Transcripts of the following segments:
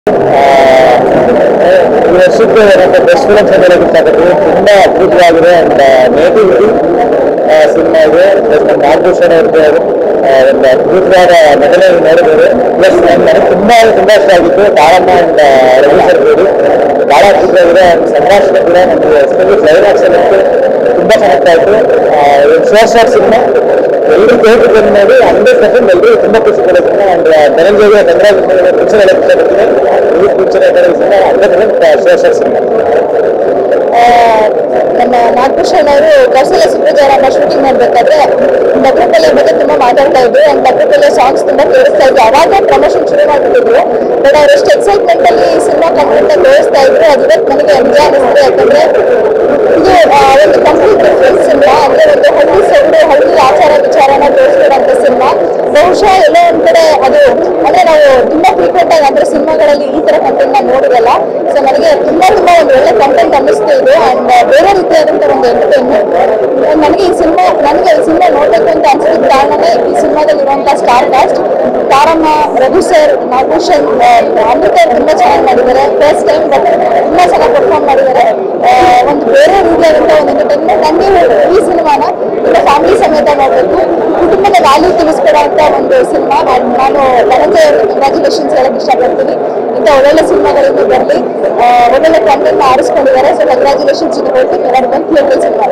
ಈ ವರ್ಷಕ್ಕೆ ನಮ್ಮ ಬೆಸ್ಟ್ ಫಿಲಮ್ ಹೇಳೋದಕ್ಕಾಗುತ್ತೆ ತುಂಬಾ ಅದ್ಭುತವಾಗಿದೆ ಅಂಡ್ ನೇಟಿವಿಟಿ ಸಿನಿಮಾ ಇದೆ ಪ್ಲಸ್ ನಮ್ಮ ನಾಗಭೂಷಣ ಅವ್ರಿಗೆ ಆ, ಒಂದು ಅದ್ಭುತವಾದ ನಟನೆ ನೋಡಿದ್ದಾರೆ ಪ್ಲಸ್ ನನಗೆ ತುಂಬಾ ತುಂಬಾ ಇಷ್ಟ ಆಗಿತ್ತು ತಾರಮ್ಮ ಅಂಡ್ ರವಿ ಸರ್ ಜೋಡಿ ಬಹಳ ಅದ್ಭುತವಾಗಿದೆ ಅಂಡ್ ಸಂಭಾಷಣೆ ಕೂಡ ನಮಗೆ ಎಸ್ಪೆಷಲಿ ಕ್ಲೈಮ್ಯಾಕ್ಸ್ ಅಂತೂ ತುಂಬಾ ಚೆನ್ನಾಗ್ತಾಯಿತ್ತು ಒಂದು ಶೋರ್ ಶಾರ್ಟ್ ಸಿನಿಮಾ ಎಲ್ಲರೂ ಥಿಯೇಟರ್ ಬಂದು ನೋಡಿ ಹಂಡ್ರೆಡ್ ಪರ್ಸೆಂಟ್ ಎಲ್ಲರೂ ತುಂಬಾ ಖುಷಿ ಪಡುತ್ತೆ ಅಂಡ್ ಧನಂಜಯ ಕಂಗ್ರಾಜ್ ಪಿಕ್ಚರ್ ಎಲ್ಲ ಇಷ್ಟಪಡ್ತೀನಿ ಈ picture hundred percent sure shot cinema ಆ, ನಮ್ಮ ನಾಗಭೂಷಣ್ ಅವರು ಕೌಸಲ್ಯ ಸುಬ್ರಜಯರಾಮ ಶೂಟಿಂಗ್ ಮಾಡ್ಬೇಕಾದ್ರೆ ಭದ್ರಪಲ್ಯ ಬಗ್ಗೆ ತುಂಬಾ ಮಾತಾಡ್ತಾ ಇದ್ರು ಅಂಡ್ ಭದ್ರಪಲ್ಯ ಸಾಂಗ್ಸ್ ತುಂಬಾ ಕೇಳಿಸ್ತಾ ಇದ್ರು ಅವಾಗ ಪ್ರಮೋಷನ್ ಶುರು ಮಾಡ್ಬಿಟ್ಟಿದ್ರು ಬಟ್ ಅವ್ರು ಎಷ್ಟು ಎಕ್ಸೈಟ್ಮೆಂಟ್ ಅಲ್ಲಿ ಸಿನಿಮಾ ಕಂಪ್ಲೀಟ್ ತೋರಿಸ್ತಾ ಇದ್ರು ಅದು ಇವತ್ತು ನನಗೆ ನಿಜ ಅನಿಸ್ತದೆ ಯಾಕಂದ್ರೆ ಇದು ಆ, ಒಂದು ಕಂಪ್ಲೀಟ್ ಡಿಫ್ರೆನ್ಸ್ ಸಿನಿಮಾ ಅಂದ್ರೆ ಒಂದು ಹಳ್ಳಿ ಸೊಗಡು ಹಳ್ಳಿ ಆಚಾರ ವಿಚಾರನ ತೋರಿಸ್ತಿರೋಂಥ ಸಿನಿಮಾ ಬಹುಶಃ ಎಲ್ಲೋ ಒಂದ್ ಕಡೆ ಅದು ಅಂದ್ರೆ ನಾವು ತುಂಬಾ ಫ್ರೀಕ್ವೆಂಟ್ ಆಗಿ ಅಂದ್ರೆ ಸಿನಿಮಾಗಳಲ್ಲಿ ಈ ತರ ಕಂಟೆಂಟ್ ನ ನೋಡಿರಲ್ಲ ಸೊ ನನಗೆ ತುಂಬಾ ತುಂಬಾ ಒಂದು ಒಳ್ಳೆ ಕಂಟೆಂಟ್ ಅನ್ನಿಸ್ತಾ ಇದೆ ಅಂಡ್ ಬೇರೆ ರೀತಿಯಾದಂತ ಒಂದು ಎಂಟರ್ಟೈನ್ಮೆಂಟ್ ನನಗೆ ಈ ಸಿನಿಮಾ ನನಗೆ ಈ ಸಿನಿಮಾ ನೋಡ್ಬೇಕು ಅಂತ ಅನ್ಸಿದ ಕಾರಣನೇ ಈ ಸಿನಿಮಾದಲ್ಲಿ ಇರುವಂತ star cast Taramma Raghu sir Nagabhushan Amrutha ಅವ್ರು ತುಂಬಾ ಚೆನ್ನಾಗಿ ಮಾಡಿದ್ದಾರೆ ಫಸ್ಟ್ ಟೈಮ್ ಬಟ್ ತುಂಬಾ ಚೆನ್ನಾಗಿ ಪರ್ಫಾರ್ಮ್ ಮಾಡಿದ್ದಾರೆ ಆ, ಒಂದು ಬೇರೆ ರೀತಿಯಾದಂತ ಒಂದು ಎಂಟರ್ಟೈನ್ಮೆಂಟ್ ನನಗೆ ಈ ಸಿನಿಮಾನ ನಿಮ್ಮ ಫ್ಯಾಮಿಲಿ ಸಮೇತ ನೋಡಬೇಕು ಕುಟುಂಬದ ವ್ಯಾಲ್ಯೂ ತಿಳಿಸ್ಕೊಡುವಂತ ಒಂದು ಸಿನಿಮಾ ನಾನು ಧನಂಜಯ ಅವ್ರಿಗೆ ಕಂಗ್ರ್ಯಾಚುಲೇಷನ್ಸ್ ಹೇಳಕ್ ಇಷ್ಟಪಡ್ತೀನಿ ಇಂಥ ಒಳ್ಳೊಳ್ಳೆ ಸಿನಿಮಾಗಳಿಂದ ಬರಲಿ ಒಳ್ಳೊಳ್ಳೆ ಕಂಟೆಂಟ್ ಆರಿಸ್ಕೊಂಡಿದ್ದಾರೆ ಸೊ ಕಂಗ್ರ್ಯಾಚುಲೇಷನ್ಸ್ ಇದು ಹೋಗಿ ಎಲ್ಲರೂ ಬಂದು ಥಿಯೇಟರ್ ಸಿನಿಮಾ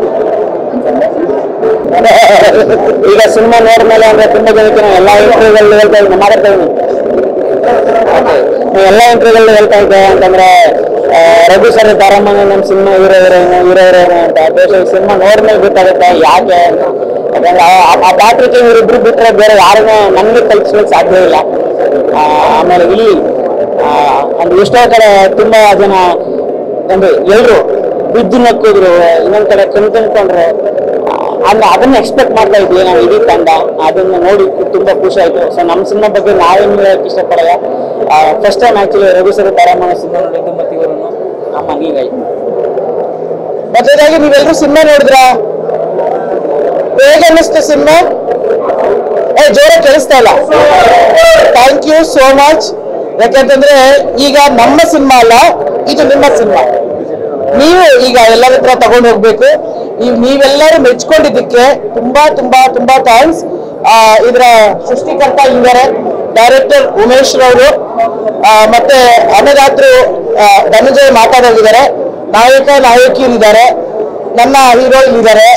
ಈಗ ಸಿನಿಮಾ ನೋಡ್ಮೇಲೆ ಅಂದ್ರೆ ತುಂಬಾ ಜನಕ್ಕೆ ನಾವು ಎಲ್ಲಾ ಇಂಟರ್ವ್ಯೂಗಳಲ್ಲಿ ಹೇಳ್ತಾ ಇದ್ದೀನಿ ಮಾತಾಡ್ತಾ ಇದ್ದೀನಿ ಎಲ್ಲ ಇಂಟರ್ವ್ಯೂಗಳಲ್ಲಿ ಹೇಳ್ತಾ ಇದ್ದೆ ಅಂತಂದ್ರೆ ಆ, ರಘು ಸರ್ ತಾರಮ್ಮನ ನಮ್ಮ cinema hero heroine hero heroine ಅಂತ ಬಹುಶಃ ಈ ಸಿನಿಮಾ ನೋಡ್ಮೇಲೆ ಗೊತ್ತಾಗುತ್ತೆ ಯಾಕೆ ಯಾಕಂದ್ರೆ ಆ- ಆ ಪಾತ್ರಕ್ಕೆ ಇವರಿಬ್ರು ಬಿಟ್ಟರೆ ಬೇರೆ ಯಾರನ್ನೂ ನಮಗೆ ಕಲ್ಪಿಸ್ಲಿಕ್ಕೆ ಸಾಧ್ಯ ಇಲ್ಲ ಆ, ಆಮೇಲೆ ಇಲ್ಲಿ ಆ, ಒಂದು ಎಷ್ಟೋ ಕಡೆ ತುಂಬಾ ಜನ ಒಂದು ಎಲ್ರು ಬಿದ್ದು ನಕ್ಕಿದ್ರು ಇನ್ನೊಂದ್ ಕಡೆ ಕಣ್ ತಂದ್ಕೊಂಡ್ರು ಅಂದ್ರೆ ಅದನ್ನ ಎಕ್ಸ್ಪೆಕ್ಟ್ ಮಾಡ್ತಾ ಇದ್ವಿ ನಾವು ಇಡೀ ತಂಡ ಅದನ್ನ ನೋಡಿ ತುಂಬಾ ಖುಷಿ ಆಯ್ತು ಸೊ ನಮ್ಮ ಸಿನಿಮಾ ಬಗ್ಗೆ ನಾವೇನು ಹೇಳಕ್ ಇಷ್ಟಪಡಲ್ಲ first time actually Raghu sir ತಾರಾಮಣ ಸಿನಿಮಾ ನೋಡಿದ್ದು ಮತ್ತೆ ಇವರು ನಮ್ಮ ಹೀಗಾಯ್ತು ಮೊದಲಾಗಿ ನೀವೆಲ್ಲರೂ ಸಿನಿಮಾ ನೋಡಿದ್ರ ಹೇಗೆ ಅನ್ನಿಸ್ತು ಸಿನಿಮಾ ಏ ಜೋರ ಕೇಳಿಸ್ತಾ ಇಲ್ಲ ಥ್ಯಾಂಕ್ ಯು ಸೋ ಮಚ್ ಯಾಕಂತಂದ್ರೆ ಈಗ ನಮ್ಮ ಸಿನಿಮಾ ಅಲ್ಲ ಇದು ನಿಮ್ಮ ಸಿನಿಮಾ ನೀವು ಈಗ ಎಲ್ಲರ ಹತ್ರ ತಗೊಂಡು ಹೋಗ್ಬೇಕು ನೀವು ನೀವೆಲ್ಲರೂ ಮೆಚ್ಕೊಂಡಿದ್ದಕ್ಕೆ ತುಂಬಾ ತುಂಬಾ ತುಂಬಾ ಥ್ಯಾಂಕ್ಸ್ ಇದರ ಸೃಷ್ಟಿಕರ್ತ ಇದ್ದಾರೆ ಡೈರೆಕ್ಟರ್ ಉಮೇಶ್ ರವರು ಆ, ಮತ್ತೆ ಅನ್ನದಾತರು ಧನಂಜಯ ಮಾತಾಡೋರಿದ್ದಾರೆ ನಾಯಕ ನಾಯಕಿಯರಿದ್ದಾರೆ ನನ್ನ ಹೀರೋ ಇಲ್ಲಿದ್ದಾರೆ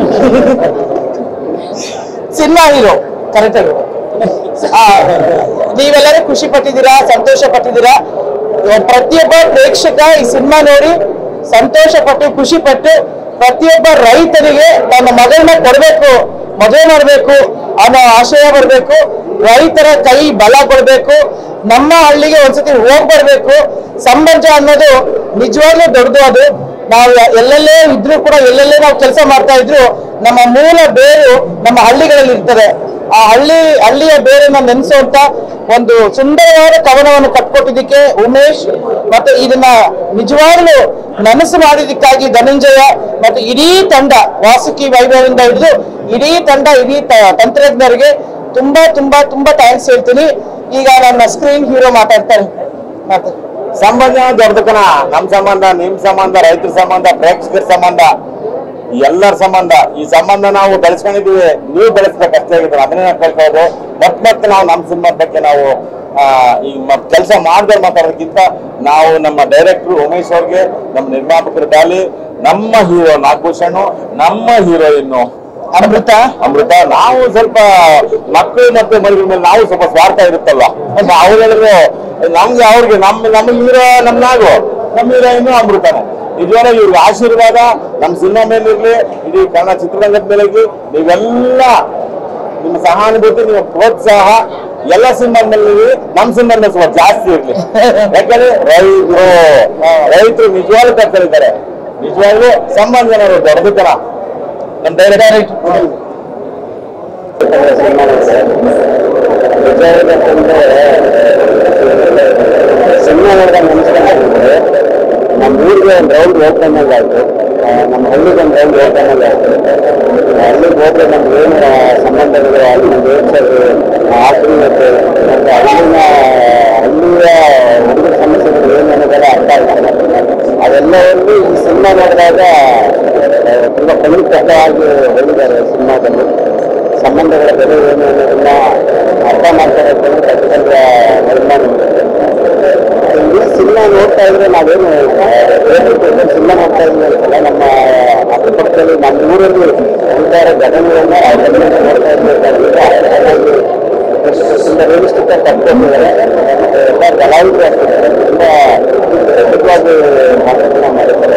ಸಿನಿಮಾ ಹೀರೋ ಕರೆಕ್ಟ್ ಆಗಿ ಆ, ನೀವೆಲ್ಲರೂ ಖುಷಿ ಪಟ್ಟಿದ್ದೀರಾ ಸಂತೋಷ ಪಟ್ಟಿದ್ದೀರಾ ಪ್ರತಿಯೊಬ್ಬ ಪ್ರೇಕ್ಷಕ ಈ ಸಿನಿಮಾ ನೋಡಿ ಸಂತೋಷ ಪಟ್ಟು ಖುಷಿ ಪಟ್ಟು ಪ್ರತಿಯೊಬ್ಬ ರೈತನಿಗೆ ತನ್ನ ಮಗಳನ್ನ ಕೊಡ್ಬೇಕು ಮದುವೆ ಮಾಡಬೇಕು ಅನ್ನೋ ಆಶಯ ಬರಬೇಕು ರೈತರ ಕೈ ಬಲ ಕೊಡ್ಬೇಕು ನಮ್ಮ ಹಳ್ಳಿಗೆ ಒಂದ್ಸತಿ ಹೋಗ್ ಬರ್ಬೇಕು ಸಂಬಂಧ ಅನ್ನೋದು ನಿಜವಾಗ್ಲೂ ದೊಡ್ಡದು ಅದು ನಾವು ಎಲ್ಲೆಲ್ಲೇ ಇದ್ರೂ ಕೂಡ ಎಲ್ಲೆಲ್ಲೇ ನಾವು ಕೆಲಸ ಮಾಡ್ತಾ ಇದ್ರು ನಮ್ಮ ಮೂಲ ಬೇರು ನಮ್ಮ ಹಳ್ಳಿಗಳಲ್ಲಿ ಇರ್ತದೆ ಆ ಹಳ್ಳಿ ಹಳ್ಳಿಯ ಬೇರನ್ನ ನೆನೆಸುವಂತ ಒಂದು ಸುಂದರವಾದ ಕವನವನ್ನು ಕಟ್ಕೊಟ್ಟಿದ್ದಕ್ಕೆ ಉಮೇಶ್ ಮತ್ತೆ ಇದನ್ನ ನಿಜವಾಗ್ಲೂ ನನಸು ಮಾಡಿದ್ದಕ್ಕಾಗಿ ಧನಂಜಯ ಮತ್ತೆ ಇಡೀ ತಂಡ ವಾಸುಕಿ ವೈಭವದಿಂದ ಹಿಡಿದು ಇಡೀ ತಂಡ ಇಡೀ ತ- ತಂತ್ರಜ್ಞರಿಗೆ ತುಂಬಾ ತುಂಬಾ ತುಂಬಾ ಥ್ಯಾಂಕ್ಸ್ ಹೇಳ್ತೀನಿ ಈಗ ನನ್ನ ಸ್ಕ್ರೀನ್ ಹೀರೋ ಮಾತಾಡ್ತಾರೆ ಮಾತಾಡಿ ಸಂಬಂಧ ದೊಡ್ಡದಕ್ಕನ ನಮ್ ಸಂಬಂಧ ನಿಮ್ ಸಂಬಂಧ ರೈತರ ಸಂಬಂಧ ಪ್ರೇಕ್ಷಕರ ಸಂಬಂಧ ಎಲ್ಲರ ಸಂಬಂಧ ಈ ಸಂಬಂಧ ನಾವು ಬೆಳೆಸ್ಕೊಂಡಿದೀವಿ ನೀವು ಬೆಳೆಸ್ಬೇಕು ಅಷ್ಟೇ ಆಗಿದ್ರೆ ಅದನ್ನೇ ನಾವು ಕೇಳ್ಕೊಳ್ಳೋದು ಮತ್ ಮತ್ತೆ ನಾವು ನಮ್ಮ ಸಿನಿಮಾದ ಬಗ್ಗೆ ನಾವು ಆ, ಈ ಕೆಲಸ ಮಾಡಿದ್ರೆ ಮಾತಾಡೋದಕ್ಕಿಂತ ನಾವು ನಮ್ಮ ಡೈರೆಕ್ಟರ್ ಉಮೇಶ್ ಅವ್ರಿಗೆ ನಮ್ಮ ನಿರ್ಮಾಪಕರು ಗಾಲಿ ನಮ್ಮ ಹೀರೋ ನಾಗಭೂಷಣ್ ನಮ್ಮ ಹೀರೋಯಿನ್ನು ಅಮೃತ ಅಮೃತ ನಾವು ಸ್ವಲ್ಪ ಮಕ್ಕಳು ಮತ್ತೆ ಮದುವೆ ಮೇಲೆ ನಾವು ಸ್ವಲ್ಪ ಸ್ವಾರ್ಥ ಇರುತ್ತಲ್ಲ ಅವ್ರು ಹೇಳಿದ್ರು ನಮ್ಗೆ ಅವ್ರಿಗೆ ನಮ್ಮ ನಮ್ಮ ಹೀರೋ ನಮ್ಮ ನಾಗು ನಮ್ಮ ಹೀರೋಯಿನ್ನು ಅಮೃತನೇ ನಿಜವಾದ ಇವ್ರಿಗೆ ಆಶೀರ್ವಾದ ನಮ್ಮ ಸಿನಿಮಾ ಮೇಲೆ ಇರ್ಲಿ ಇಡೀ ಕನ್ನಡ ಚಿತ್ರರಂಗದ ಮೇಲೆ ಇರ್ಲಿ ನೀವೆಲ್ಲ ನಿಮ್ಮ ಸಹಾನುಭೂತಿ ನಿಮ್ಮ ಪ್ರೋತ್ಸಾಹ ಎಲ್ಲ ಸಿನಿಮಾದ ಮೇಲೆ ಇರ್ಲಿ ನಮ್ಮ ಸಿನಿಮಾ ಮೇಲೆ ಸ್ವಲ್ಪ ಜಾಸ್ತಿ ಇರ್ಲಿ ಯಾಕಂದ್ರೆ ರೈತರು ರೈತರು ನಿಜವಾಗ್ಲೂ ಕರ್ಕೊಂಡಿದ್ದಾರೆ ನಿಜವಾಗ್ಲೂ ಸಂಬಂಧ ದೊಡ್ಡದಕ್ಕನ ನಮ್ಮ ಡೈರೆಕ್ಟ್ ಸಿನಿಮಾ ನೋಡಿದಾಗ ನೆನೆಸ್ಕೊಂಡ್ರೆ ನಮ್ಮ ಊರಿಗೆ ಒಂದು ರೌಂಡ್ ಓಪನ್ ಆಯ್ತು ನಮ್ಮ ಹಳ್ಳಿಗೆ ಒಂದು ರೌಂಡ್ ಓಪನ್ ಆಯ್ತು ಹಳ್ಳಿಗೆ ಹೋದ್ರೆ ನಮ್ಗೆ ಏನು ಸಂಬಂಧಗಳು ಅಲ್ಲಿ ನೇಚರ್ ಆತ್ಮೀಯತೆ ಮತ್ತೆ ಅಲ್ಲಿನ ಹಳ್ಳಿಯ ನೋಡಿದಾಗ ಆ, ತುಂಬಾ ಪ್ರಮುಖವಾಗಿ ಹೇಳಿದ್ದಾರೆ ಸಿನಿಮಾದಲ್ಲಿ ಸಂಬಂಧಗಳ ಬೆಲೆ ಏನು ಅನ್ನೋದನ್ನ ಅರ್ಥ ಮಾಡ್ತಾರೆ ಖಚಿತವಾದ ನಿರ್ಮಾಣ ಈ ಸಿನಿಮಾ ನೋಡ್ತಾ ಇದ್ರೆ ನಾವೇನು ಸಿನಿಮಾ ನೋಡ್ತಾ ಇದ್ವಿ ಅಂತಲ್ಲ ನಮ್ಮ ಅಕ್ಕಪಕ್ಕದಲ್ಲಿ ನಮ್ಮ ಊರಲ್ಲಿ ನಡೀತಾ ಇರೋ ಘಟನೆಗಳನ್ನ ಆ ಘಟನೆ ನೋಡ್ತಾ ಇರ್ಬೇಕಾದ್ರೆ ತುಂಬಾ ರಿಯಲಿಸ್ಟಿಕ್ ಆಗಿ ಕಟ್ಕೊಂಡಿದ್ದಾರೆ ಎಲ್ಲ ಕಲಾವಿದರು ಆಗ್ತಿದ್ದಾರೆ ತುಂಬಾ ಖಚಿತವಾಗಿ ಮಾತುಗಳನ್ನ ಮಾಡಿದ್ದಾರೆ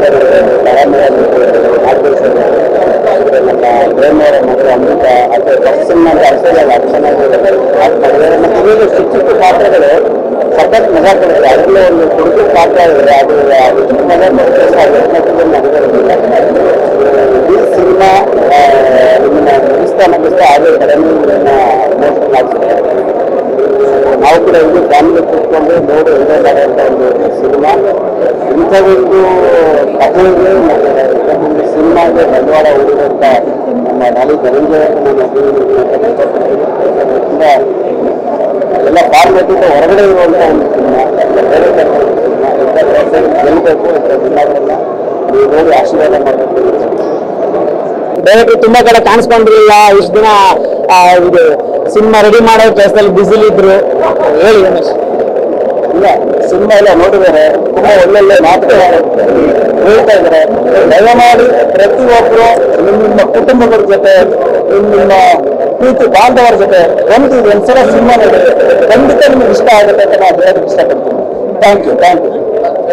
ನಮ್ಮ ಪ್ರೇಮವರ ಮಗಳು ಅಮೃತ ಅಥವಾ ಫಸ್ಟ್ ಸಿನಿಮಾ ಅಂತ ಅನ್ಸೋದಲ್ಲ ಅದು ಚೆನ್ನಾಗಿ ಆಕ್ಟ್ ಮಾಡಿದ್ದಾರೆ ಮತ್ತೆ ಇವಾಗ ಚಿಕ್ಕ ಚಿಕ್ಕ ಪಾತ್ರಗಳು ಸಖತ್ ಮಜಾ ಕೊಡುತ್ತೆ ಅದರಲ್ಲೇ ಒಂದು ಹುಡುಗ ಪಾತ್ರ ಇದೆ ಅದು ಅದು ಚಿಕ್ಕ ಮಜಾ ಕೊಡುತ್ತೆ ಸೊ ಅದು ಮಟ್ಟದಲ್ಲಿ ನಡೆದಿರೋದಿಲ್ಲ ಈ ಸಿನಿಮಾ ನಿಮ್ಮನ್ನ ಮುಗಿಸ್ತಾ ಮುಗಿಸ್ತಾ ಆಗೇ ಕಡಿಮೆ ಎಮೋಷನಲ್ ಆಗ್ತದೆ ನಾವು ಕೂಡ ಇಲ್ಲಿ ಫ್ಯಾಮಿಲಿ ಕೂತ್ಕೊಂಡು ನೋಡಿ ಎಂಜಾಯ್ ಮಾಡುವಂಥ ಒಂದು ಸಿನಿಮಾ ಇಂಥ ಒಂದು ಕಥೆಗೆ ಮತ್ತು ಇಂಥ ಸಿನಿಮಾಗೆ ಬಂಡವಾಳ ಹೂಡಿದಂಥ ನಮ್ಮ ನಾಲಿ ಧನಂಜಯ ನಾನು ತುಂಬ ಎಲ್ಲ ಫಾರ್ಮೆಟಿಂದ ಹೊರಗಡೆ ಇರುವಂಥ ಒಂದು ಸಿನಿಮಾ ಬೇರೆ ಥರದ ಒಂದು ಸಿನಿಮಾ ಇಂಥ ಗೆಲ್ಲಬೇಕು ಇಂಥ ಸಿನಿಮಾಗಳನ್ನ ನೀವು ನೋಡಿ ಆಶೀರ್ವಾದ ಮಾಡಬೇಕು ಡೈರೆಕ್ಟರ್ ತುಂಬಾ ಕಡೆ ಕಾಣಿಸ್ಕೊಂಡಿರ್ಲಿಲ್ಲ ಇಷ್ಟು ದಿನ ಆ, ಇದು ಸಿನಿಮಾ ರೆಡಿ ಮಾಡೋ ಕೆಲಸದಲ್ಲಿ ಬ್ಯುಸಿಲಿ ಇದ್ರು ಹೇಳಿ ಗಣೇಶ್ ಇಲ್ಲ ಸಿನಿಮಾ ಎಲ್ಲ ನೋಡಿದ್ದಾರೆ ತುಂಬಾ ಒಳ್ಳೊಳ್ಳೆ ಮಾತುಗಳು ಹೇಳ್ತಾ ಇದ್ದಾರೆ ದಯಮಾಡಿ ಪ್ರತಿಯೊಬ್ಬರು ನಿಮ್ಮ ನಿಮ್ಮ ಕುಟುಂಬಗಳ ಜೊತೆ ನಿಮ್ಮ ನಿಮ್ಮ ಪ್ರೀತಿ ಬಾಂಧವರ ಜೊತೆ ಒಂದು ಒಂದ್ಸಲ ಸಿನಿಮಾ ನೋಡಿ ಖಂಡಿತ ನಿಮ್ಗೆ ಇಷ್ಟ ಆಗುತ್ತೆ ಅಂತ ನಾನು ಹೇಳೋದಕ್ಕೆ ಇಷ್ಟಪಡ್ತೀನಿ ಥ್ಯಾಂಕ್ ಯು ಥ್ಯಾಂಕ್ ಯು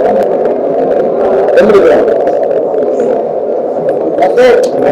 ಎಲ್ರಿಗೂ ಮತ್ತೆ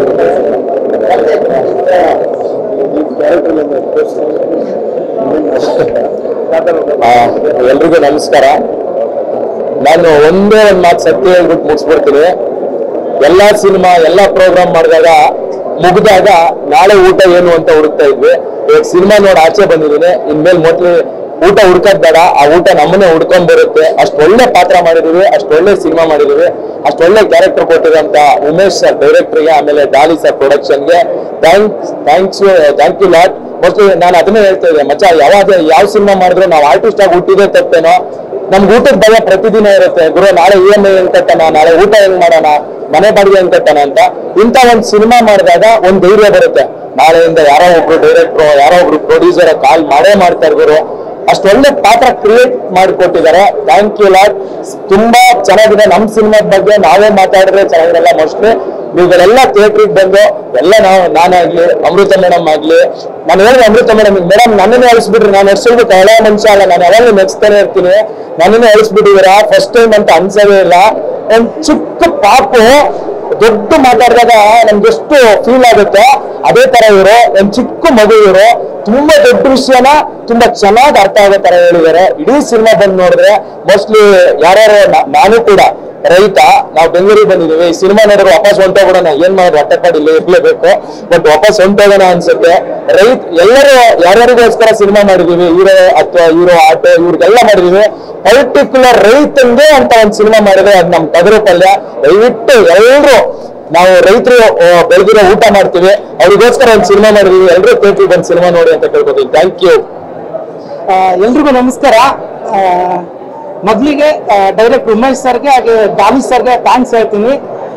ಎಲ್ರಿಗೂ ನಮಸ್ಕಾರ ನಾನು ಒಂದೇ ಒಂದು ಮಾತು ಸತ್ಯ ಹೇಳ್ಬಿಟ್ಟು ಮುಗಿಸ್ಬಿಡ್ತೀನಿ ಎಲ್ಲಾ ಸಿನಿಮಾ ಎಲ್ಲಾ ಪ್ರೋಗ್ರಾಮ್ ಮಾಡಿದಾಗ ಮುಗಿದಾಗ ನಾಳೆ ಊಟ ಏನು ಅಂತ ಹುಡುಕ್ತಾ ಇದ್ವಿ ಇವಾಗ ಸಿನಿಮಾ ನೋಡಿ ಆಚೆ ಬಂದಿದ್ದೀನಿ ಇನ್ಮೇಲೆ ಮೊದ್ಲು ಊಟ ಹುಡ್ಕೋದ್ ಬೇಡ ಆ ಊಟ ನಮ್ಮನ್ನೇ ಹುಡ್ಕೊಂಡ್ ಬರುತ್ತೆ ಅಷ್ಟು ಒಳ್ಳೆ ಪಾತ್ರ ಮಾಡಿದೀವಿ ಅಷ್ಟು ಒಳ್ಳೆ ಸಿನಿಮಾ ಮಾಡಿದೀವಿ ಅಷ್ಟು ಒಳ್ಳೆ ಕ್ಯಾರೆಕ್ಟರ್ ಕೊಟ್ಟಿರೋಂತ ಉಮೇಶ್ ಸರ್ ಡೈರೆಕ್ಟರ್ಗೆ ಆಮೇಲೆ ಡಾಲಿ ಸರ್ ಪ್ರೊಡಕ್ಷನ್ಗೆ thanks thanks thank you lot mostly ನಾನು ಅದನ್ನೇ ಹೇಳ್ತಾ ಇದ್ದೆ ಮಚ್ಚ ಯಾವಾಗ ಯಾವ ಸಿನಿಮಾ ಮಾಡಿದ್ರು ನಾವು ಆರ್ಟಿಸ್ಟ್ ಆಗಿ ಹುಟ್ಟಿದೆ ತಪ್ಪೇನೋ ನಮ್ಗೆ ಊಟದ ಭಯ ಪ್ರತಿದಿನ ಇರುತ್ತೆ ಗುರು ನಾಳೆ ಇ ಎಂ ಐ ಹೆಂಗ್ ಕಟ್ಟೋಣ ನಾಳೆ ಊಟ ಹೆಂಗ್ ಮಾಡೋಣ ಮನೆ ಬಾಡಿಗೆ ಹೆಂಗ್ ಕಟ್ಟೋಣ ಅಂತ ಇಂಥ ಒಂದು ಸಿನಿಮಾ ಮಾಡಿದಾಗ ಒಂದ್ ಧೈರ್ಯ ಬರುತ್ತೆ ನಾಳೆಯಿಂದ ಯಾರೋ ಒಬ್ರು ಡೈರೆಕ್ಟ್ರು ಯಾರೋ ಒಬ್ರು ಪ್ರೊಡ್ಯೂಸರ್ ಕಾಲ್ ಮಾಡೇ ಮಾಡ್ತಾರೆ ಗುರು ಅಷ್ಟು ಒಳ್ಳೆ ಪಾತ್ರ ಕ್ರಿಯೇಟ್ ಮಾಡಿಕೊಟ್ಟಿದ್ದಾರೆ ಥ್ಯಾಂಕ್ ಯು ಲಾಟ್ ತುಂಬಾ ಚೆನ್ನಾಗಿದೆ ನಮ್ಮ ಸಿನಿಮಾದ ಬಗ್ಗೆ ನಾವೇ ಮಾತಾಡಿದ್ರೆ ಚೆನ್ನಾಗಿರಲ್ಲ ಮೋಸ್ಟ್ಲಿ ನೀವುಗಳೆಲ್ಲ ಥಿಯೇಟ್ರಿಗೆ ಬಂದು ಎಲ್ಲ ನಾವು ನಾನಾಗ್ಲಿ ಅಮೃತ ಮೇಡಮ್ ಆಗ್ಲಿ ನಾನು ಹೇಳಿದೆ ಅಮೃತ ಮೇಡಮ್ ಮೇಡಮ್ ನನ್ನನ್ನೇ ಅಳಿಸ್ಬಿಟ್ರಿ ನಾನು ಎಷ್ಟಿರ್ಬೇಕು ಹಳೆ ಮನುಷ್ಯ ಅಲ್ಲ ನಾನು ಯಾವಾಗಲೂ ನೆಚ್ತಾನೆ ಇರ್ತೀನಿ ನನ್ನನ್ನೇ ಅಳಿಸ್ಬಿಟ್ಟಿದ್ದೀರಾ ಫಸ್ಟ್ ಟೈಮ್ ಅಂತ ಅನ್ಸೋದೇ ಇಲ್ಲ ಒಂದ್ ಚಿಕ್ಕ ಪಾಪು ದೊಡ್ಡ ಮಾತಾಡಿದಾಗ ನಮ್ಗೆ ಎಷ್ಟು ಫೀಲ್ ಆಗುತ್ತೆ ಅದೇ ತರ ಇವರು ಒಂದ್ ಚಿಕ್ಕ ಮಗು ಇವರು ತುಂಬಾ ದೊಡ್ಡ ವಿಷಯನ ತುಂಬಾ ಚೆನ್ನಾಗಿ ಅರ್ಥ ಆಗೋ ತರ ಹೇಳಿದ್ದಾರೆ ಇಡೀ ಸಿನಿಮಾ ಬಂದು ನೋಡಿದ್ರೆ ಮೋಸ್ಟ್ಲಿ ಯಾರ್ಯಾರು ನಾ- ನಾನು ಕೂಡ ರೈತ ನಾವು ಬೆಂಗಳೂರಿಗೆ ಬಂದಿದ್ದೀವಿ ಈ ಸಿನಿಮಾ ನೋಡಿದ್ರೆ ವಾಪಸ್ ಹೊಂಟೋಗ್ಬಿಡೋಣ ಏನ್ ಮಾಡೋದು ಹೊಟ್ಟೆಪಾಡು ಇಲ್ಲೇ ಇರ್ಲೇಬೇಕು ಬಟ್ ವಾಪಸ್ ಹೊಂಟೋಗೋಣ ಅನ್ಸುತ್ತೆ ರೈತ ಎಲ್ಲರೂ ಯಾರ್ಯಾರಿಗೋಸ್ಕರ ಸಿನಿಮಾ ಮಾಡಿದೀವಿ ಹೀರೋ ಅಥವಾ ಹೀರೋ ಆಟೋ ಇವ್ರಿಗೆಲ್ಲ ಮಾಡಿದೀವಿ ಪರ್ಟಿಕ್ಯುಲರ್ ರೈತಂಗೆ ಅಂತ ಒಂದು ಸಿನಿಮಾ ಮಾಡಿದ್ರೆ ಅದು ನಮ್ಮ ಟಗರು ಪಲ್ಯ ದಯವಿಟ್ಟು ಎಲ್ಲರೂ ನಾವು ರೈತರು ಬೆಳೆದಿರೋ ಊಟ ಮಾಡ್ತೀವಿ ಅವ್ರಿಗೋಸ್ಕರ ಒಂದು ಸಿನಿಮಾ ಮಾಡಿದೀವಿ ಎಲ್ಲರೂ ಥಿಯೇಟ್ರಿಗೆ ಬಂದು ಸಿನಿಮಾ ನೋಡಿ ಅಂತ ಕೇಳ್ಕೊತೀನಿ ಥ್ಯಾಂಕ್ ಯು ಆ, ಎಲ್ರಿಗೂ ನಮಸ್ಕಾರ ಆ, ಮೊದ್ಲಿಗೆ ಡೈರೆಕ್ಟ್ ಉಮೇಶ್ ಸರ್ಗೆ ಹಾಗೆ ದಾನಿ ಸರ್ಗೆ ಥ್ಯಾಂಕ್ಸ್ ಹೇಳ್ತೀನಿ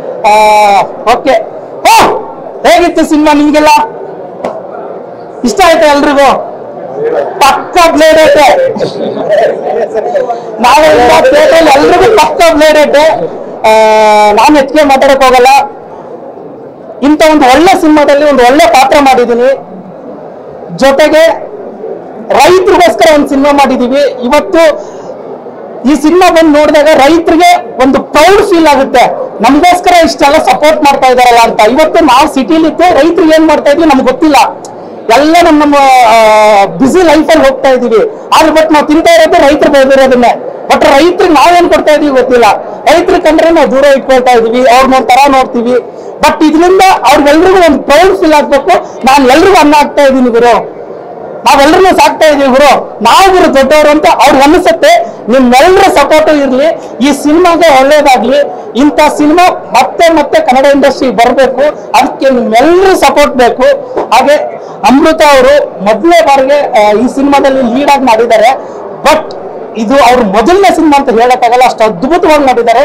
ಓಕೆ ಹೇಗಿತ್ತು ಸಿನಿಮಾ ನಿಮ್ಗೆಲ್ಲ ಇಷ್ಟ ಆಯ್ತಾ ಎಲ್ರಿಗೂ ಪಕ್ಕ ಬ್ಲೇಡ್ ಐತೆ ನಾವೆಲ್ಲ ಥಿಯೇಟರ್ ಎಲ್ರಿಗೂ ಪಕ್ಕ ಬ್ಲೇಡ್ ಐತೆ ಆ, ನಾನು ಹೆಚ್ಚಿಗೆ ಮಾತಾಡಕ್ ಹೋಗಲ್ಲ ಇಂಥ ಒಂದು ಒಳ್ಳೆ ಸಿನಿಮಾದಲ್ಲಿ ಒಂದು ಒಳ್ಳೆ ಪಾತ್ರ ಮಾಡಿದ್ದೀನಿ ಜೊತೆಗೆ ರೈತರಿಗೋಸ್ಕರ ಒಂದು ಸಿನಿಮಾ ಮಾಡಿದೀವಿ ಇವತ್ತು ಈ ಸಿನಿಮಾ ಬಂದು ನೋಡಿದಾಗ ರೈತರಿಗೆ ಒಂದು ಪ್ರೌಡ್ ಫೀಲ್ ಆಗುತ್ತೆ ನಮಗೋಸ್ಕರ ಇಷ್ಟೆಲ್ಲ ಸಪೋರ್ಟ್ ಮಾಡ್ತಾ ಇದಾರಲ್ಲ ಅಂತ ಇವತ್ತು ನಾವು ಸಿಟಿಲಿ ಇದ್ದು ರೈತರಿಗೆ ಏನ್ ಮಾಡ್ತಾ ಇದೀವಿ ನಮ್ಗೆ ಗೊತ್ತಿಲ್ಲ ಎಲ್ಲ ನಮ್ಮ ನಮ್ಮ ಬಿಸಿ ಲೈಫಲ್ಲಿ ಹೋಗ್ತಾ ಇದೀವಿ ಆದ್ರೆ ಬಟ್ ನಾವು ತಿಂತಾ ಇರೋದು ರೈತರು ಬೆಳೆದಿರೋದನ್ನೇ ಬಟ್ ರೈತರಿಗೆ ನಾವೇನ್ ಕೊಡ್ತಾ ಇದೀವಿ ಗೊತ್ತಿಲ್ಲ ರೈತರು ಕಂಡ್ರೆ ನಾವು ದೂರ ಇಟ್ಕೊಳ್ತಾ ಇದೀವಿ ಅವ್ರನ್ನ ತರ ನೋಡ್ತೀವಿ ಬಟ್ ಇದರಿಂದ ಅವ್ರಿಗೆಲ್ರಿಗೂ ಒಂದು ಪ್ರೌಡ್ ಫೀಲ್ ಆಗ್ಬೇಕು ನಾನು ಎಲ್ರಿಗೂ ಅನ್ನ ಆಗ್ತಾ ಇದ್ದೀನಿ ಗುರು ನಾವೆಲ್ಲರೂ ಸಾಕ್ತಾ ಇದೀವಿ ಗುರು ನಾವು ಗುರು ದೊಡ್ಡವರು ಅಂತ ಅವ್ರಿಗೆ ಅನಿಸುತ್ತೆ ನಿಮ್ಮೆಲ್ಲರ ಸಪೋರ್ಟ್ ಇರ್ಲಿ ಈ ಸಿನಿಮಾಗೆ ಒಳ್ಳೇದಾಗ್ಲಿ ಇಂಥ ಸಿನಿಮಾ ಮತ್ತೆ ಮತ್ತೆ ಕನ್ನಡ ಇಂಡಸ್ಟ್ರಿ ಬರಬೇಕು ಅದಕ್ಕೆ ನಿಮ್ಮೆಲ್ಲರೂ ಸಪೋರ್ಟ್ ಬೇಕು ಹಾಗೆ ಅಮೃತ ಅವರು ಮೊದಲನೇ ಬಾರಿಗೆ ಆ, ಈ ಸಿನಿಮಾದಲ್ಲಿ ಲೀಡ್ ಆಗಿ ಮಾಡಿದ್ದಾರೆ ಬಟ್ ಇದು ಅವ್ರ ಮೊದಲನೇ ಸಿನಿಮಾ ಅಂತ ಹೇಳಕ್ಕಾಗಲ್ಲ ಅಷ್ಟು ಅದ್ಭುತವಾಗಿ ಮಾಡಿದ್ದಾರೆ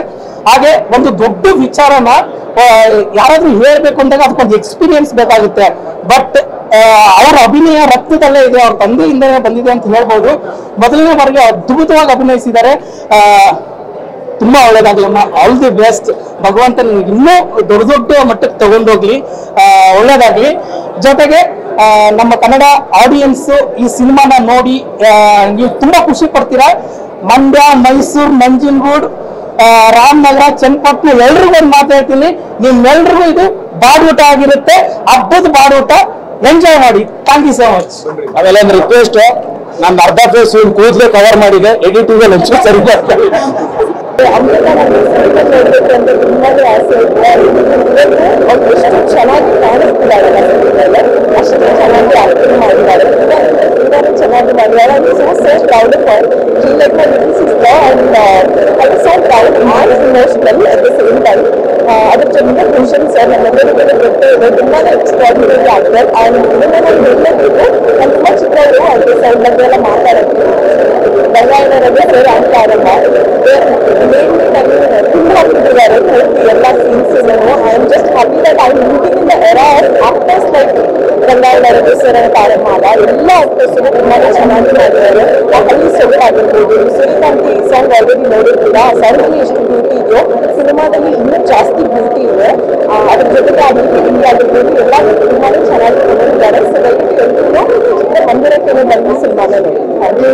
ಹಾಗೆ ಒಂದು ದೊಡ್ಡ ವಿಚಾರನ ಆ, ಯಾರಾದ್ರೂ ಹೇಳ್ಬೇಕು ಅಂದಾಗ ಅದಕ್ಕೊಂದು ಎಕ್ಸ್ಪೀರಿಯನ್ಸ್ ಬೇಕಾಗುತ್ತೆ ಬಟ್ ಅವರ ಅಭಿನಯ ರಕ್ತದಲ್ಲೇ ಇದೆ ಅವ್ರ ತಂದೆಯಿಂದನೇ ಬಂದಿದೆ ಅಂತ ಹೇಳ್ಬೋದು ಮೊದಲನೇ ಬಾರಿಗೆ ಅದ್ಭುತವಾಗಿ ಅಭಿನಯಿಸಿದ್ದಾರೆ ಆ, ತುಂಬಾ ಒಳ್ಳೇದಾಗ್ಲಮ್ಮ ಆಲ್ ದಿ ಬೆಸ್ಟ್ ಭಗವಂತ ನಿಮ್ಗೆ ಇನ್ನೂ ದೊಡ್ಡ ದೊಡ್ಡ ಮಟ್ಟಕ್ಕೆ ತಗೊಂಡೋಗ್ಲಿ ಆ, ಒಳ್ಳೇದಾಗ್ಲಿ ಜೊತೆಗೆ ಆ, ನಮ್ಮ ಕನ್ನಡ ಆಡಿಯನ್ಸ್ ಈ ಸಿನಿಮಾನ ನೋಡಿ ಆ, ನೀವು ತುಂಬಾ ಖುಷಿ ಪಡ್ತೀರಾ ಮಂಡ್ಯ ಮೈಸೂರು ನಂಜನಗೂಡು ಆ, ರಾಮನಗರ ಚನ್ನಪಟ್ಟಣ ಎಲ್ರಿಗೂ ಒಂದು ಮಾತು ಹೇಳ್ತೀನಿ ನಿಮ್ಮೆಲ್ರಿಗೂ ಇದು ಬಾಡೂಟ ಆಗಿರುತ್ತೆ ಹಬ್ಬದ ಬಾಡೂಟ ಎಂಜಾಯ್ ಮಾಡಿ ಥ್ಯಾಂಕ್ ಯು ಸೋ ಮಚ್ ಆಮೇಲೆ ಒಂದು ರಿಕ್ವೆಸ್ಟ್ ನಾನು ಅರ್ಧ ಫೇಸ್ ಕೂದಲೇ ಕವರ್ ಮಾಡಿದೆ ಎಡಿಟಿಂಗ್ ಒಂಚೂರು ಸರಿ ಬರ್ತಾ ಇಲ್ಲ. ಅಮೃತ ನನಗೆ ಸಿನಿಮಾ ನೋಡ್ಬೇಕು ಅಂತ ತುಂಬಾನೇ ಆಸೆ ಇತ್ತು ಅವ್ರು ಎಷ್ಟು ಚೆನ್ನಾಗಿ ಕಾಣಿಸ್ತಿದ್ದಾರೆ ಸಿನಿಮಾದಲ್ಲಿ ಅಷ್ಟು ಚೆನ್ನಾಗಿ ಆಕ್ಟಿಂಗ್ ಮಾಡಿದ್ದಾರೆ ತುಂಬಾನೇ ಚೆನ್ನಾಗಿ ಮಾಡಿದ್ದಾರೆ ಅದು so so proud of she like my little sister and I so proud and emotional at the same time ಅದ್ರ ಜೊತೆಗೆ ಭೂಷಣ್ ಸರ್ ನಮ್ಮೆಲ್ಲರಿಗೂ ಗೊತ್ತೇ ಇದೆ ತುಂಬಾನೇ ಎಕ್ಸ್ಟ್ರಾಡಿನರಿ ಆಕ್ಟರ್ ಆ್ಯಂಡ್ ಇದನ್ನ ನಾನು ಹೇಳಲೇಬೇಕು ನಾನು ತುಂಬ ಚಿಕ್ಕವರು ಅದ್ರ ಸೈಡ್ ಬಗ್ಗೆ ಎಲ್ಲ ಮಾತಾಡೋದು ಬೆಂಗಾಯಿನವರೆಗೆ ಸೇರಿ ಅಂತ ಆರಮ್ಮ ಮೇನ್ಲಿ ನನಗೆ ತುಂಬ ಹಾಕ್ತಿದ್ದಾರೆ ಪೂರ್ತಿ ಎಲ್ಲ scenes I am just happy that I living in the era of actors like ಗಂಗಾಯಿನವರೆಗೆ ಸರ್ ತಾರಮ್ಮ ಅಲ್ಲ ಎಲ್ಲ ಆಕ್ಟರ್ಸ್ ತುಂಬಾನೇ ಚೆನ್ನಾಗಿ ಮಾಡಿದ್ದಾರೆ ಆ ಹಳ್ಳಿ ಸೊಗಡಾಗಿರ್ಬೋದು ಸೂರ್ಯಕಾಂತಿ ಸಾಂಗ್ ಆಲ್ರೆಡಿ ನೋಡಿರ್ತೀರಾ ಆ ಸಾಂಗಲ್ಲಿ ಎಷ್ಟು ಬ್ಯೂಟಿ ಇದೆಯೋ ಸಿನಿಮಾದಲ್ಲಿ ಇನ್ನೂ ಜಾಸ್ತಿ ಬ್ಯೂಟಿ ಇದೆ ಆ, ಅದ್ರ ಜೊತೆಗೆ ಆ ಬ್ಯೂಟಿ ಆಗಿರ್ಬೋದು ಎಲ್ಲ ತುಂಬಾನೇ ಚೆನ್ನಾಗಿ ತಗೊಂಡಿದ್ದಾರೆ ಸೊ ದಯವಿಟ್ಟು ಎಲ್ಲರೂ ಚಿತ್ರ ಮಂದಿರಕ್ಕೆ ಬಂದು ಸಿನಿಮಾನ ನೋಡಿ ಹಾಗೆ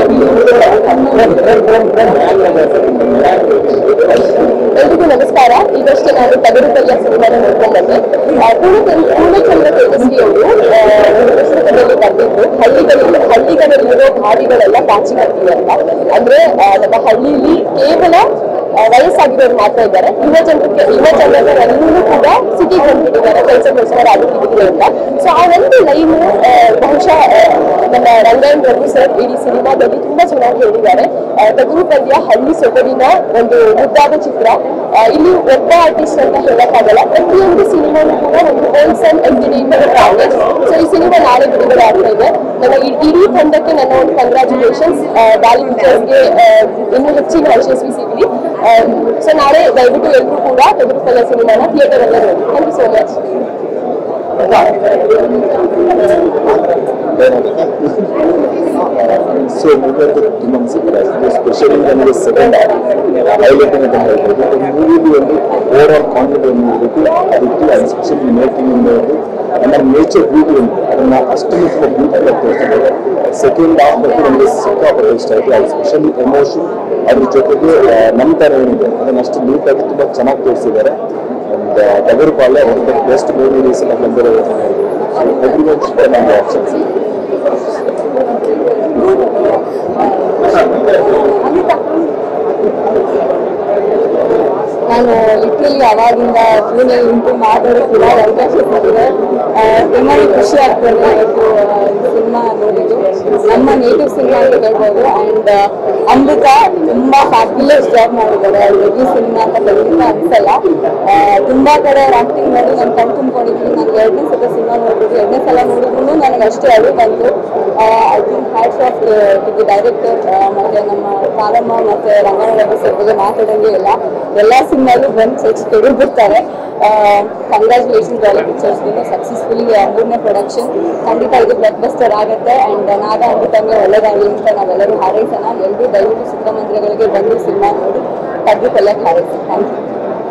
ಎಲ್ರಿಗೂ ನಮಸ್ಕಾರ ಈಗಷ್ಟೇ ನಾನು ತಗರುಪಲ್ಯ ಸಿನಿಮಾನ ನೋಡ್ಕೊಂಡು ಬಂದೆ ಆ, ಪೂರ್ಣಚಂದ್ರ ಪೂರ್ಣಚಂದ್ರ ತೇಜಸ್ವಿ ಅವರು ಆ, ಒಂದು ಪುಸ್ತಕದಲ್ಲಿ ಬರೆದಿದ್ದು ಹಳ್ಳಿಗಳಲ್ಲಿ ಹಳ್ಳಿಗಳಲ್ಲಿರೋ ಗಾಡಿಗಳೆಲ್ಲ ಪಾಚಿ ಕಟ್ಟಿದೆ ಅಂತ ಅಂದ್ರೆ ಆ, ನಮ್ಮ ಹಳ್ಳಿಲಿ ಕೇವಲ ಆ, ವಯಸ್ಸಾಗಿರೋರು ಮಾತ್ರ ಇದ್ದಾರೆ ಯುವ ಜನರಿಗೆ ಯುವ ಜನರೆಲ್ಲರೂ ಕೂಡ ಸಿಟಿಗೆ ಬಂದ್ಬಿಟ್ಟಿದ್ದಾರೆ ಕೆಲಸಕ್ಕೋಸ್ಕರ ಆಗಿಟ್ಟಿದ್ದೀವಿ ಅಂತ ಸೊ ಆ ಒಂದು ಲೈನು ಬಹುಶಃ ಆ, ನಮ್ಮ ರಂಗಾಯಣ್ ರಘು ಸರ್ ಇಡೀ ಸಿನಿಮಾದಲ್ಲಿ ತುಂಬಾ ಚೆನ್ನಾಗಿ ಹೇಳಿದ್ದಾರೆ ತಗುರು ಪದ್ಯ ಹಳ್ಳಿ ಸೊಗಡಿನ ಒಂದು ಮುದ್ದಾದ ಚಿತ್ರ ಆ, ಇಲ್ಲಿ ಒಬ್ಬ ಆರ್ಟಿಸ್ಟ್ ಅಂತ ಹೇಳಕ್ಕಾಗಲ್ಲ ಪ್ರತಿಯೊಂದು ಸಿನಿಮಾನು ಕೂಡ ಒಂದು ಹೋಲ್ಸಮ್ ಎಂಟರ್ಟೈನ್ಮೆಂಟ್ ಪ್ಯಾಕೇಜ್ ಸೊ ಈ ಸಿನಿಮಾ ನಾಳೆ ಬಿಡುಗಡೆ ಆಗ್ತಾ ಇದೆ ನನ್ನ ಈ ಇಡೀ ತಂಡಕ್ಕೆ ನನ್ನ ಒಂದು ಕಂಗ್ರ್ಯಾಚುಲೇಷನ್ಸ್ ದಾಳಿ ಪಿಕ್ಚರ್ಸ್ಗೆ ಇನ್ನೂ ಹೆಚ್ಚಿನ ಯಶಸ್ವಿ ಸಿಗಲಿ ಸೊ ನಾಳೆ ದಯವಿಟ್ಟು ಎಲ್ಲರೂ ಕೂಡ ತೆಗೆದುಕೊಳ್ಳೋ ಸಿನಿಮಾನ ಥಿಯೇಟರ್ ಅಲ್ಲೇ ನೋಡಿ thank you so much so ಮೂವಿಯಂತೂ ತುಂಬ ಅನಿಸುತ್ತೆ ಸ್ಪೆಷಲಿ ನನಗೆ ಸೆಕೆಂಡ್ ಹೈಲೈಟ್ ಅಂತ ಹೇಳ್ಬೋದು ಮೂವಿಲಿ ಒಂದು ಓವರ್ ಆಲ್ ಕಾನ್ಫಿಡೆಂಟ್ ಒಂದು ಇರಬೇಕು ಅದಕ್ಕೆ ಅದು ಸ್ಪೆಷಲಿ ಮೇಕಿಂಗ್ ಇಂದ ಒಂದು ನಮ್ಮ ನೇಚರ್ ಬ್ಯೂಟಿ ಉಂಟು ಅದನ್ನ ಅಷ್ಟೊಂದು ತುಂಬ ಬ್ಯೂಟಿಫುಲ್ ಆಗಿ ತೋರಿಸ್ತಾರೆ ಸೆಕೆಂಡ್ ಹಾಫ್ ಮತ್ತು ನನಗೆ ಸಿಕ್ಕಾಪಟ್ಟೆ ಇಷ್ಟ ಆಯಿತು ಅದು ಸ್ಪೆಷಲಿ ಎಮೋಷನ್ ಅದ್ರ ಜೊತೆಗೆ ಆ, ನಮ್ಮ ಥರ ಏನಿದೆ ಅದನ್ನ ಅಷ್ಟು ನೀಟಾಗಿ ತುಂಬ ಚೆನ್ನಾಗಿ ತೋರಿಸಿದ್ದಾರೆ ಅಂಡ್ ಟಗರು ಪಾಲ್ಯ ಒಂದು ಬೆಸ್ಟ್ ಮೂವಿ ರೀಸೆಲ್ಲ ಬಂದಿರೋದು ಎವ್ರಿ ಒನ್ ನಮಗೆ ಆಪ್ಷನ್ಸ್ ನಾನು ಲಿಟ್ರಲಿ ಅವಾಗಿಂದ ಪುಣೆ ಇಂಟು ಮಾತಾಡೋಕ್ಕಿಲ್ಲ ಅವಕಾಶ ಸಿಕ್ಕಿದೆ ಆ, ತುಂಬಾನೇ ಖುಷಿ ಆಗ್ತದೆ ಇವತ್ತು ಸಿನಿಮಾ ನೋಡಿದ್ದು ನಮ್ಮ ನೇಟಿವ್ ಸಿನಿಮಾ ಅಂತ ಹೇಳ್ಬೋದು ಆ್ಯಂಡ್ ಅಮೃತ ತುಂಬಾ ಫ್ಯಾಬ್ಯುಲಸ್ ಜಾಬ್ ಮಾಡಿದ್ದಾರೆ ಅವ್ರು ಈ ಸಿನಿಮಾ ಅಂತ ಖಂಡಿತ ಅನ್ಸಲ್ಲ ಆ, ತುಂಬಾ ಕಡೆ ಅವ್ರ ಆಕ್ಟಿಂಗ್ ನೋಡಿ ನಾನು ಕಣ್ ತುಂಬ್ಕೊಂಡಿದ್ದೀನಿ ನಾನು ಎರಡನೇ ಸಲ ಸಿನಿಮಾ ನೋಡ್ಬಿಟ್ಟು ಎರಡನೇ ಸಲ ನೋಡಿದ್ರು ನನಗೆ ಅಷ್ಟೇ ಅಳು ಬಂತು I think hats off the director ಮತ್ತೆ ನಮ್ಮ ಕಾಲಮ್ಮ ಮತ್ತೆ ರಂಗನಾಥ ಸರ್ ಬಗ್ಗೆ ಮಾತಾಡಂಗೆ ಇಲ್ಲ ಎಲ್ಲ ಸಿನಿಮಾಲು ಬಂದು ಸೆಟ್ಸ್ ತೆಗೆದುಬಿಡ್ತಾರೆ ಕಂಗ್ರ್ಯಾಚುಲೇಷನ್ ಗಾಲಿ ಪಿಕ್ಚರ್ಸ್ಗೆ ಸಕ್ಸಸ್ಫುಲಿ ಮೂರನೇ ಪ್ರೊಡಕ್ಷನ್ ಖಂಡಿತ ಇದು ಬ್ಲಡ್ ಬಸ್ಟರ್ ಆಗುತ್ತೆ ಆ್ಯಂಡ್ ನಾಗ ಅಮೃತಂಗೆ ಒಳ್ಳೇದಾಗಲಿ ಅಂತ ನಾವೆಲ್ಲರೂ ಹಾರೈಸೋಣ ಎಲ್ಲರೂ ದಯವಿಟ್ಟು ಚಿತ್ರಮಂದಿರಗಳಿಗೆ ಬಂದು ಸಿನಿಮಾ ನೋಡಿ ಕದ್ದು ಕೊಲ್ಲಕ್ಕೆ ಹಾರೈಸಿ ಥ್ಯಾಂಕ್ ಯು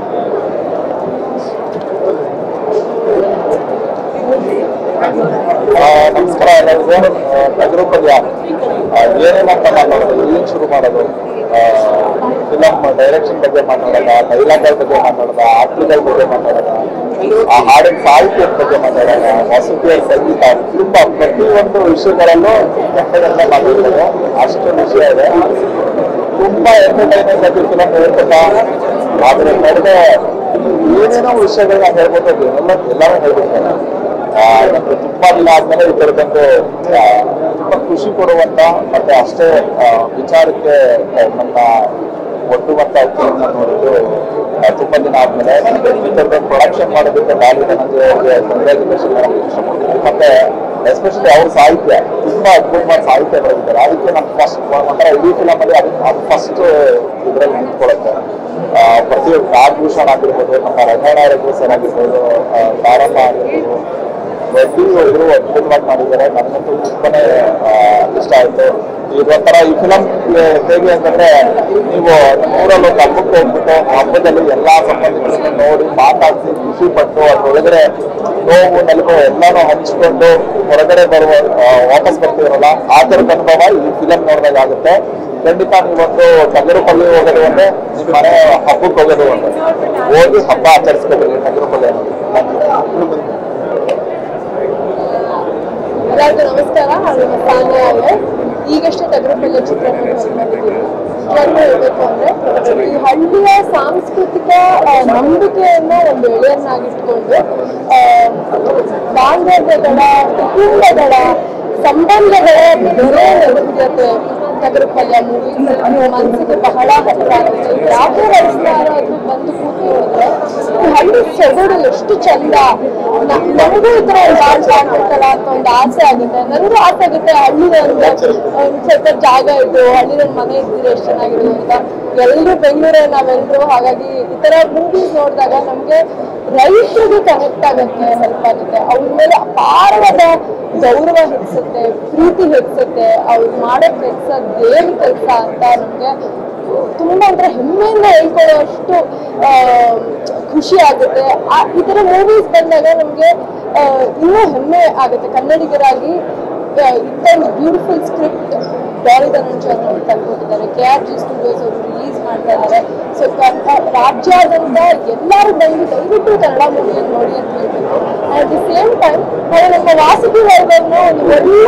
ಆ, ನಮಸ್ಕಾರ ಎಲ್ಲರಿಗೂ ಟಗರು ಪದ್ಯ ಏನೇನಂತ ಮಾತಾಡೋದು ಎಲ್ಲಿಂದ ಶುರು ಮಾಡೋದು ಫಿಲಮ್ ಡೈರೆಕ್ಷನ್ ಬಗ್ಗೆ ಮಾತಾಡೋದ ಡೈಲಾಗ್ಗಳ ಬಗ್ಗೆ ಮಾತಾಡೋದ ಆಕ್ಟಿಗಳ ಬಗ್ಗೆ ಮಾತಾಡೋದ ಆ ಹಾಡಿನ ಸಾಹಿತ್ಯದ ಬಗ್ಗೆ ಮಾತಾಡೋದ ವಸತಿಯ ಸಂಗೀತ ತುಂಬಾ ಪ್ರತಿಯೊಂದು ವಿಷಯಗಳಲ್ಲೂ ಗಂಟೆಗಂಟ ಮಾತಾಡ್ತಾರೆ ಅಷ್ಟು ವಿಷಯ ಇದೆ ತುಂಬಾ ಎಂಟರ್ಟೈನ್ಮೆಂಟ್ ಆಗಿ ಫಿಲಮ್ ಹೇಳ್ಕೊತ ಆದ್ರೆ ನಡೆದ ಏನೇನೋ ವಿಷಯಗಳನ್ನ ಹೇಳ್ಬೋದು ಅದು ಎಲ್ಲ ಎಲ್ಲರೂ ಹೇಳ್ಬಿಡ್ತಾರೆ ಆ, ನಮ್ಗೆ ತುಂಬಾ ದಿನ ಆದ್ಮೇಲೆ ಈ ಥರದ್ದೊಂದು ಆ, ತುಂಬಾ ಖುಷಿ ಕೊಡುವಂತ ಮತ್ತೆ ಅಷ್ಟೇ ಆ, ವಿಚಾರಕ್ಕೆ ಆ, ನಮ್ಮ ಒಡ್ಡುವಂತ ಫಿಲ್ಮ್ ನೋಡಿದ್ದು ಆ, ತುಂಬಾ ದಿನ ಆದ್ಮೇಲೆ ಈ ಥರದ್ದೊಂದು ಪ್ರೊಡಕ್ಷನ್ ಮಾಡೋದಕ್ಕೆ ದಾಳಿ ಧನಂಜಯ ಅವ್ರಿಗೆ ಕಂಗ್ರ್ಯಾಚುಲೇಷನ್ ಇಷ್ಟಪಡ್ತೀನಿ ಮತ್ತೆ ಎಸ್ಪೆಷಲಿ ಅವ್ರ ಸಾಹಿತ್ಯ ತುಂಬಾ ಅದ್ಭುತವಾದ ಸಾಹಿತ್ಯ ಬರೆದಿದ್ದಾರೆ ಅದಕ್ಕೆ ನಾನು ಫಸ್ಟ್ ಒಂಥರ ಇಡೀ ಫಿಲಮ್ ಅಲ್ಲಿ ಅದು ಅದು ಫಸ್ಟ್ ಇದ್ರಲ್ಲಿ ನಿಂತ್ಕೊಳ್ಳುತ್ತೆ ಆ, ಪ್ರತಿ ಪ್ರತಿ ನಾಗಭೂಷಣ್ ಆಗಿರ್ಬೋದು ನಮ್ಮ ರಂಗಣ್ಣ ರೆಡ್ಡಿ ಸರ್ ಆಗಿರ್ಬೋದು ಆ, ತಾರಮ್ಮ ಆಗಿರ್ಬೋದು ಪ್ರತಿಯೊಬ್ಬರು ಅದ್ಭುತವಾಗಿ ಮಾಡಿದ್ದಾರೆ ನನಗಂತೂ ತುಂಬಾನೇ ಆ, ಇಷ್ಟ ಆಯ್ತು ಇದೊಂಥರ ಈ ಫಿಲಮ್ ಹೇಗೆ ಅಂತಂದ್ರೆ ನೀವು ಊರಲ್ಲಿ ಒಂದು ಹಬ್ಬಕ್ಕೆ ಹೋಗ್ಬಿಟ್ಟು ಹಬ್ಬದಲ್ಲಿ ಎಲ್ಲಾ ಸಂಬಂಧಿಕರನ್ನು ನೋಡಿ ಮಾತಾಡಿಸಿ ಖುಷಿ ಪಟ್ಟು ಅದ್ರೊಳಗಡೆ ನೋವು ನಲಿವು ಎಲ್ಲಾನು ಹಂಚ್ಕೊಂಡು ಹೊರಗಡೆ ಬರುವ ಆ, ವಾಪಸ್ ಬರ್ತೀರಲ್ಲ ಆ ಥರದ ಅನುಭವ ಈ ಫಿಲಮ್ ನೋಡಿದಾಗ ಆಗುತ್ತೆ ಖಂಡಿತ ನೀವೊಂದು ಟಗರುಪಲ್ಲಿ ಹೋಗೋದು ಒಂದೇ ನಿಮ್ಮ ಮನೆ ಹಬ್ಬಕ್ಕೆ ಹೋಗೋದು ಒಂದೇ ಹೋಗಿ ಹಬ್ಬ ಆಚರಿಸ್ಕೋಬೇಕು ಟಗರುಪಲ್ಲಿ ಅನ್ನೋದು ಎಲ್ಲರಿಗೂ ನಮಸ್ಕಾರ ನಾನು ಸಾನ್ಯ ಅವರೇ ಈಗಷ್ಟೇ ತಗರಪಲ್ಲೆ ಚಿತ್ರ ಬಂದಿದ್ದೀವಿ ಎಲ್ಲರಿಗೂ ಹೇಳ್ಬೇಕು ಅಂದ್ರೆ ಈ ಹಳ್ಳಿಯ ಸಾಂಸ್ಕೃತಿಕ ಆ, ನಂಬಿಕೆಯನ್ನ ಒಂದು ಎಳೆಯನ್ನಾಗಿಟ್ಕೊಂಡು ಆ, ಬಾಂಧವ್ಯಗಳ ಕುಟುಂಬಗಳ ಸಂಬಂಧಗಳ ಬೆಲೆ ನೆನಪಿರುತ್ತೆ ತಗರಪಲ್ಯ ಮೂವಿ ಮನಸ್ಸಿಗೆ ಬಹಳ ಹತ್ರ ಆಗುತ್ತೆ ಯಾಕೆ ರಚಿಸಿದಾರಾದ್ರೂ ಬಂದು ಕೂತು ಹೋದ್ರೆ ಈ ಹಳ್ಳಿ ಸೊಗಡು ಎಷ್ಟು ಚಂದ ನ- ನನಗೂ ಈ ತರ ಒಂದು ಆಸೆ ಆಗ್ಬೇಕಲ್ಲ ಅಂತ ಒಂದು ಆಸೆ ಆಗುತ್ತೆ ನನಗೂ ಆಸೆ ಆಗುತ್ತೆ ಹಳ್ಳಿ ಒಂದು ಒಂದ್ ಸ್ವಲ್ಪ ಜಾಗ ಇದ್ದು ಹಳ್ಳಿ ಒಂದು ಮನೆ ಇದ್ದಿದ್ರೆ ಎಷ್ಟು ಚೆನ್ನಾಗಿರೋದು ಅಂತ ಎಲ್ಲರೂ ಬೆಂಗಳೂರೇ ನಾವೆಲ್ಲರೂ ಹಾಗಾಗಿ ಈ ತರ ಮೂವೀಸ್ ನೋಡಿದಾಗ ನಮ್ಗೆ ರೈತರಿಗೆ ಕನೆಕ್ಟ್ ಆಗುತ್ತೆ ಹೆಲ್ಪ್ ಆಗುತ್ತೆ ಅವ್ರ ಮೇಲೆ ಅಪಾರವಾದ ಗೌರವ ಹೆಚ್ಚುತ್ತೆ ಪ್ರೀತಿ ಹೆಚ್ಚುತ್ತೆ ಅವ್ರು ಮಾಡೋ ಕೆಲಸ ದೇವ್ರ ಕೆಲಸ ಅಂತ ನಮ್ಗೆ ತುಂಬಾ ಒಂಥರ ಹೆಮ್ಮೆಯಿಂದ ಹೇಳ್ಕೊಳ್ಳೋಷ್ಟು ಆ, ಖುಷಿ ಆಗುತ್ತೆ ಆ- ಈ ತರ ಮೂವೀಸ್ ಬಂದಾಗ ನಮ್ಗೆ ಆ, ಇನ್ನೂ ಹೆಮ್ಮೆ ಆಗುತ್ತೆ ಕನ್ನಡಿಗರಾಗಿ ಆ, ಇಷ್ಟೊಂದು ಬ್ಯೂಟಿಫುಲ್ ಸ್ಕ್ರಿಪ್ಟ್ ಡಾಲಿ ಧನಂಜಯ್ ಅವರು ತಂದ್ಕೊಟ್ಟಿದ್ದಾರೆ ಕೆ ಆರ್ ಜಿ ಸ್ಟುಡಿಯೋಸ್ ಅವರು ರಿಲೀಸ್ ಮಾಡ್ತಾ ಇದ್ದಾರೆ ಸೊ ರಾಜ್ಯಾದ್ಯಂತ ಎಲ್ಲರೂ ಬಂದು ದಯವಿಟ್ಟು ಕನ್ನಡ ಮೂವಿಯನ್ನು ನೋಡಿ ಅಂತ ಹೇಳ್ಬೇಕು ಅಟ್ ದಿ ಸೇಮ್ ಟೈಮ್ ನಾವು ನಮ್ಮ ವಾಸುಕಿ ವರ್ಗವನ್ನು ಒಂದು ಒಳ್ಳೆ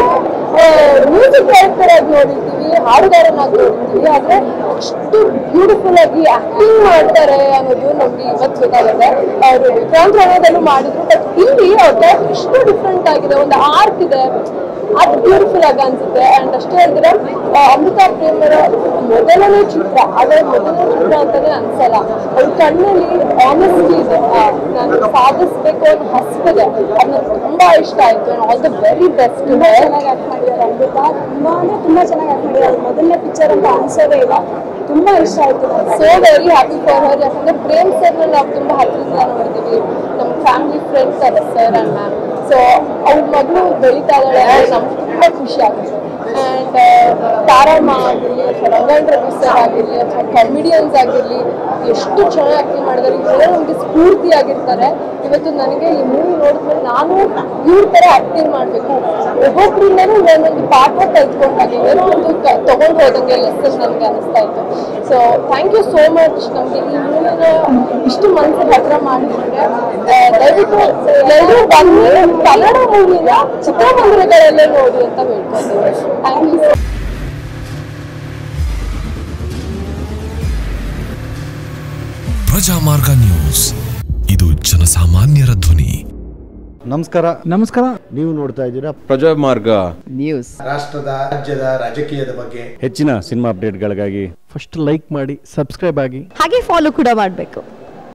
ಮ್ಯೂಸಿಕ್ ಡೈರೆಕ್ಟರ್ ಆಗಿ ನೋಡಿರ್ತೀವಿ ಹಾಡುಗಾರನಾಗಿ ನೋಡಿರ್ತೀವಿ ಆದ್ರೆ ಅಷ್ಟು ಬ್ಯೂಟಿಫುಲ್ ಆಗಿ ಆಕ್ಟಿಂಗ್ ಮಾಡ್ತಾರೆ ಅನ್ನೋದು ನಮ್ಗೆ ಇವತ್ತು ಗೊತ್ತಾಗುತ್ತೆ ಅವರು ವಿಕ್ರಾಂತ್ ರಣದಲ್ಲೂ ಮಾಡಿದ್ರು ಬಟ್ ಇಲ್ಲಿ ಅವ್ರ ಎಷ್ಟು ಡಿಫ್ರೆಂಟ್ ಆಗಿದೆ ಒಂದು ಆರ್ಟ್ ಇದೆ ಅದು ಬ್ಯೂಟಿಫುಲ್ ಆಗಿ ಅನ್ಸುತ್ತೆ ಅಂಡ್ ಅಷ್ಟೇ ಅಲ್ದ್ರೆ ಆ, ಅಮೃತಾ ಪ್ರೇಮರ ಮೊದಲನೇ ಚಿತ್ರ ಅದರ ಮೊದಲನೇ ಚಿತ್ರ ಅಂತಾನೆ ಅನ್ಸಲ್ಲ ಅವ್ರ ಕಣ್ಣಲ್ಲಿ ಆನೆಸ್ಟಿ ಇದೆ ಆ, ನಾನು ಸಾಧಿಸ್ಬೇಕು ಅಂತ ಹಸ್ತಿದೆ ಅದು ನನಗೆ ತುಂಬಾ ಇಷ್ಟ ಆಯ್ತು ಆಲ್ ದ ವೆರಿ ಬೆಸ್ಟ್ ಚೆನ್ನಾಗಿ ಆಕ್ಟ್ ಮಾಡಿದ್ದಾರೆ ಅಮೃತ ತುಂಬಾನೇ ತುಂಬಾ ಚೆನ್ನಾಗಿ ಆಕ್ಟ್ ಮಾಡಿದ್ದಾರೆ ಮೊದಲನೇ ಪಿಕ್ಚರ್ ಅಂತ ಅನ್ಸೋದೇ ಇಲ್ಲ ತುಂಬಾ ಇಷ್ಟ ಆಯ್ತು so very happy for her ಯಾಕಂದ್ರೆ ಪ್ರೇಮ್ ಸರ್ ನಾವು ತುಂಬಾ ಹತ್ತಿರದಿಂದ ನೋಡಿದೀವಿ ನಮ್ಮ ಫ್ಯಾಮಿಲಿ ಫ್ರೆಂಡ್ಸ್ ಅದ ಸರ್ ಅಂಡ್ ಮ್ಯಾಮ್ ಸೊ ಅವ್ರ ಮಗಳು ಬೆಳೀತಾ ಇದ್ದಾಳೆ ನಮ್ಗೆ ತುಂಬಾ ಖುಷಿ ಆಗುತ್ತೆ ಆ್ಯಂಡ್ ತಾರಮ್ಮ ಆಗಿರಲಿ ಅಥವಾ ರಂಗನ್ ರವಿ ಸರ್ ಆಗಿರಲಿ ಅಥವಾ ಕಾಮಿಡಿಯನ್ಸ್ ಆಗಿರಲಿ ಎಷ್ಟು ಚೆನ್ನಾಗಿ ಆಕ್ಟಿಂಗ್ ಮಾಡಿದ್ದಾರೆ ಇವರೆಲ್ಲ ನಮಗೆ ಸ್ಫೂರ್ತಿ ಆಗಿರ್ತಾರೆ ಇವತ್ತು ನನಗೆ ಈ ಮೂವಿ ನೋಡಿದ್ಮೇಲೆ ನಾನು ಇವ್ರ ಥರ ಆಕ್ಟಿಂಗ್ ಮಾಡಬೇಕು ಒಬ್ಬೊಬ್ಬರಿಂದನೂ ಒಂದೊಂದು ಪಾಠ ಕಲ್ತ್ಕೊಂಡಾಗೆ ಏನೋ ಒಂದು ಕ- ತಗೊಂಡು ಹೋದಂಗೆ ಲೆಸನ್ ನನಗೆ ಅನಿಸ್ತಾ ಇತ್ತು so thank you so much ನಮಗೆ ಈ ಮೂವಿನ ಇಷ್ಟು ಮನಸ್ಸಿಗೆ ಹತ್ರ ಮಾಡಿದ್ರೆ ದಯವಿಟ್ಟು ಎಲ್ಲರೂ ಬಂದು ಕನ್ನಡ ಮೂವಿನ ಚಿತ್ರಮಂದಿರಗಳಲ್ಲೇ ನೋಡಿ ಅಂತ ಹೇಳ್ಕೊತೀನಿ ಥ್ಯಾಂಕ್ ಯು ಪ್ರಜಾಮಾರ್ಗ ನ್ಯೂಸ್ ಇದು ಜನಸಾಮಾನ್ಯರ ಧ್ವನಿ ನಮಸ್ಕಾರ ನಮಸ್ಕಾರ ನೀವು ನೋಡ್ತಾ ಇದ್ದೀರಾ ಪ್ರಜಾಮಾರ್ಗ ರಾಷ್ಟ್ರದ ರಾಜ್ಯದ ರಾಜಕೀಯದ ಬಗ್ಗೆ ಹೆಚ್ಚಿನ ಸಿನಿಮಾ ಅಪ್ಡೇಟ್ಗಳಿಗಾಗಿ ಫಸ್ಟ್ ಲೈಕ್ ಮಾಡಿ ಸಬ್ಸ್ಕ್ರೈಬ್ ಆಗಿ ಹಾಗೆ ಫಾಲೋ ಕೂಡ ಮಾಡಬೇಕು